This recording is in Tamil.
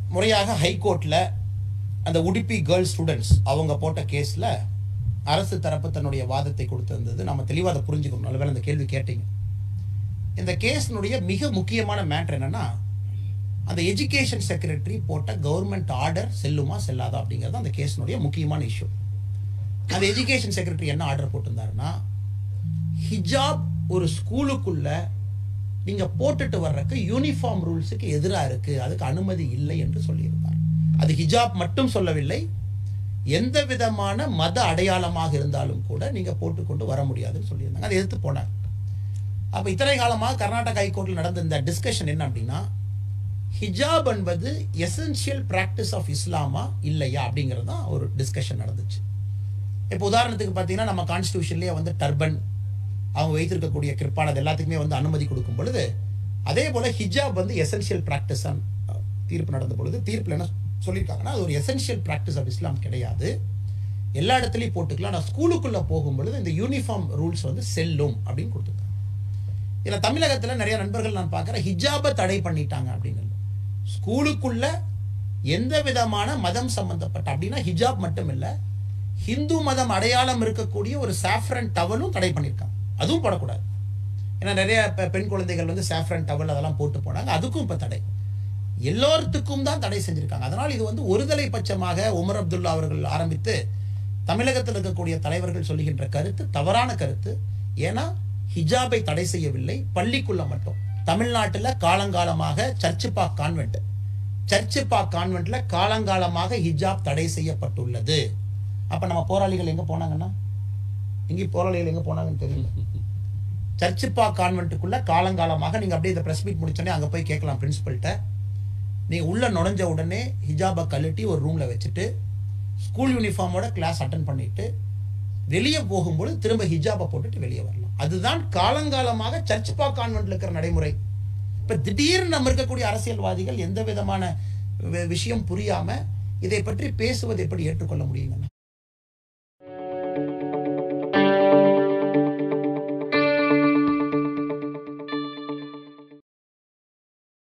முறையாக ஹைகோர்ட்ல அந்த உடுப்பி கேர்ள்ஸ் ஸ்டூடெண்ட்ஸ் அவங்க போட்ட கேஸ்ல அரசு தரப்பு தன்னுடைய வாதத்தை கொடுத்திருந்தது நம்ம தெளிவாக அதை புரிஞ்சுக்கணும் நல்லவேளை அந்த கேள்வி கேட்டீங்க இந்த கேஸினுடைய மிக முக்கியமான மேட்ரு என்னன்னா அந்த எஜுகேஷன் செக்ரட்டரி போட்ட கவர்மெண்ட் ஆர்டர் செல்லுமா செல்லாதா அப்படிங்கிறது அந்த கேஸினுடைய முக்கியமான இஷ்யூ அந்த எஜுகேஷன் செக்ரட்டரி என்ன ஆர்டர் போட்டிருந்தாருன்னா ஹிஜாப் ஒரு ஸ்கூலுக்குள்ள நீங்க போட்டுட்டு வர்றதுக்கு யூனிஃபார்ம் ரூல்ஸுக்கு எதிராக இருக்கு அதுக்கு அனுமதி இல்லை என்று சொல்லியிருந்தார் அது ஹிஜாப் மட்டும் சொல்லவில்லை எந்த விதமான மத அடையாளமாக இருந்தாலும் கூட நீங்க போட்டுக்கொண்டு வர முடியாதுன்னு சொல்லியிருந்தாங்க அதை எதிர்த்து போனார் அப்ப இத்தனை காலமாக கர்நாடகா ஹைகோர்ட்டில் நடந்த இந்த டிஸ்கஷன் என்ன அப்படின்னா ஹிஜாப் என்பது எசென்ஷியல் பிராக்டிஸ் ஆஃப் இஸ்லாமா இல்லையா அப்படிங்கிறது தான் ஒரு டிஸ்கஷன் நடந்துச்சு இப்போ உதாரணத்துக்கு பார்த்தீங்கன்னா நம்ம கான்ஸ்டியூஷன்லேயே வந்து டர்பன் அவங்க வைத்திருக்கக்கூடிய கிருப்பான் அது எல்லாத்துக்குமே வந்து அனுமதி கொடுக்கும் பொழுது அதே போல ஹிஜாப் வந்து எசென்ஷியல் ப்ராக்டிஸ் தீர்ப்பு நடந்த பொழுது தீர்ப்பில் என்ன சொல்லியிருக்காங்கன்னா அது ஒரு எசென்ஷியல் ப்ராக்டிஸ் ஆஃப் இஸ்லாம் கிடையாது எல்லா இடத்துலையும் போட்டுக்கலாம் ஆனால் ஸ்கூலுக்குள்ளே போகும் பொழுது இந்த யூனிஃபார்ம் ரூல்ஸ் வந்து செல்லும் அப்படின்னு கொடுத்துருக்காங்க இதில் தமிழகத்தில் நிறைய நண்பர்கள் நான் பார்க்குறேன் ஹிஜாபை தடை பண்ணிட்டாங்க அப்படின்னு ஸ்கூலுக்குள்ள எந்த விதமான மதம் சம்பந்தப்பட்ட அப்படின்னா ஹிஜாப் மட்டும் இல்லை ஹிந்து மதம் அடையாளம் இருக்கக்கூடிய ஒரு சாஃப்ரன் டவலும் தடை பண்ணியிருக்காங்க அதுவும் போடக்கூடாது ஏன்னா நிறைய பெ- பெண் குழந்தைகள் வந்து சாஃப்ரன் டவல் அதெல்லாம் போட்டு போனாங்க அதுக்கும் இப்போ தடை எல்லோருத்துக்கும் தான் தடை செஞ்சிருக்காங்க அதனால் இது வந்து ஒருதலை பட்சமாக உமர் அப்துல்லா அவர்கள் ஆரம்பித்து தமிழகத்தில் இருக்கக்கூடிய தலைவர்கள் சொல்லுகின்ற கருத்து தவறான கருத்து ஏன்னா ஹிஜாபை தடை செய்யவில்லை பள்ளிக்குள்ள மட்டும் தமிழ்நாட்டில் காலங்காலமாக சர்ச்சுப்பா கான்வென்ட் சர்ச்சுப்பா கான்வென்ட்ல காலங்காலமாக ஹிஜாப் தடை செய்யப்பட்டுள்ளது அப்ப நம்ம போராளிகள் எங்க போனாங்கன்னா எங்கேயும் போராளிகள் எங்க போனாங்கன்னு தெரியல சர்ச்சுப்பா கான்வென்ட்டுக்குள்ள காலங்காலமாக நீங்க அப்படியே இந்த பிரஸ் மீட் முடிச்சோடனே அங்க போய் கேட்கலாம் பிரின்சிபல்கிட்ட நீங்க உள்ள நுழைஞ்ச உடனே ஹிஜாபை கழட்டி ஒரு ரூம்ல வச்சுட்டு ஸ்கூல் யூனிஃபார்மோட கிளாஸ் அட்டன் பண்ணிட்டு வெளியே போகும்போது திரும்ப ஹிஜாபை போட்டுட்டு வெளியே வரலாம் அதுதான் காலங்காலமாக சர்ச்சுப்பா கான்வென்ட்ல இருக்கிற நடைமுறை இப்ப திடீர்னு நம்ம இருக்கக்கூடிய அரசியல்வாதிகள் எந்த விதமான வி- விஷயம் புரியாம இதை பற்றி பேசுவது எப்படி ஏற்றுக்கொள்ள முடியுங்கண்ணா